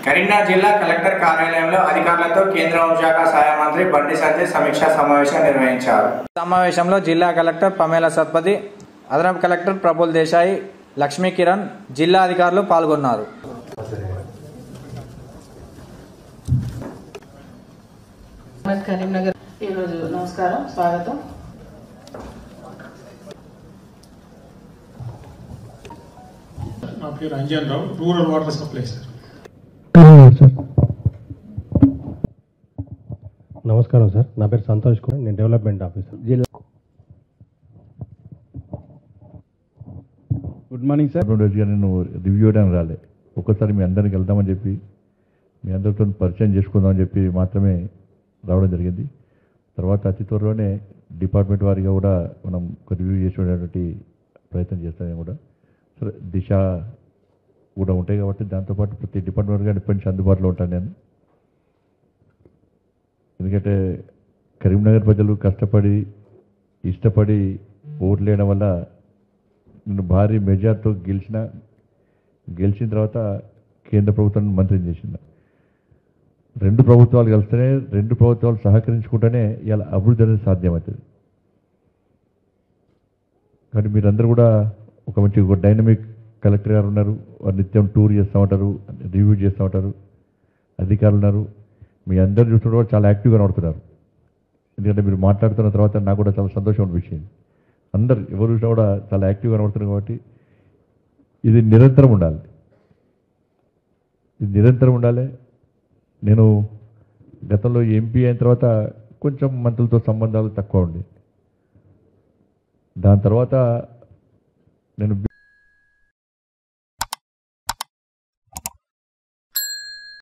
కరీంనగర్ జిల్లా కలెక్టర్ కార్యాలయంలో అధికారులతో కేంద్ర హోంశాఖ సహాయ మంత్రి బండి సంజయ్ సమీక్షా సమావేశం నిర్వహించారు సమావేశంలో జిల్లా కలెక్టర్ పమేల సత్పతి అదనపు కలెక్టర్ ప్రఫుల్ దేశాయి లక్ష్మీ కిరణ్ జిల్లా అధికారులు పాల్గొన్నారు మహమ్మద్ కరీంనగర్ ఈరోజు నమస్కారం స్వాగతం నా పేరు Anjan Rao rural water supply sir నమస్కారం సార్ నా పేరు సంతోష్ కుమార్ నేను డెవలప్మెంట్ ఆఫీసర్ జిల్లా గుడ్ మార్నింగ్ సార్ రెండు రోజుగా నేను రివ్యూ చేయడానికి రాలే ఒక్కసారి మీ అందరికి వెళ్దామని చెప్పి మీ అందరితో పరిచయం చేసుకుందామని చెప్పి మాత్రమే రావడం జరిగింది తర్వాత అతి త్వరలోనే డిపార్ట్మెంట్ వారిగా కూడా మనం ఒక రివ్యూ చేసేటువంటి ప్రయత్నం చేస్తాం కూడా సరే దిశ కూడా ఉంటాయి కాబట్టి దాంతోపాటు ప్రతి డిపార్ట్మెంట్ కానీ ఇప్పటి నుంచి అందుబాటులో ఉంటాను నేను ఎందుకంటే కరీంనగర్ ప్రజలు కష్టపడి ఇష్టపడి ఓట్లు వేయడం వల్ల నేను భారీ మెజార్టీతో గెలిచిన గెలిచిన తర్వాత కేంద్ర ప్రభుత్వాన్ని మంత్రిని చేసిన రెండు ప్రభుత్వాలు కలిస్తేనే రెండు ప్రభుత్వాలు సహకరించుకుంటేనే ఇలా అభివృద్ధి అనేది సాధ్యమవుతుంది కానీ మీరందరూ కూడా ఒక మంచి ఒక డైనమిక్ కలెక్టర్ గారు ఉన్నారు వారు నిత్యం టూర్ చేస్తూ ఉంటారు రివ్యూ చేస్తూ ఉంటారు అధికారులు ఉన్నారు మీ అందరు చూస్తుంటే కూడా చాలా యాక్టివ్గా నడుతున్నారు ఎందుకంటే మీరు మాట్లాడుతున్న తర్వాత నాకు కూడా చాలా సంతోషం అనిపించింది అందరు ఎవరు చూసినా కూడా చాలా యాక్టివ్గా నడుతున్నారు కాబట్టి ఇది నిరంతరం ఉండాలి ఇది నిరంతరం ఉండాలి నేను గతంలో ఎంపీ అయిన తర్వాత కొంచెం మంత్రులతో సంబంధాలు తక్కువ ఉండే దాని తర్వాత నేను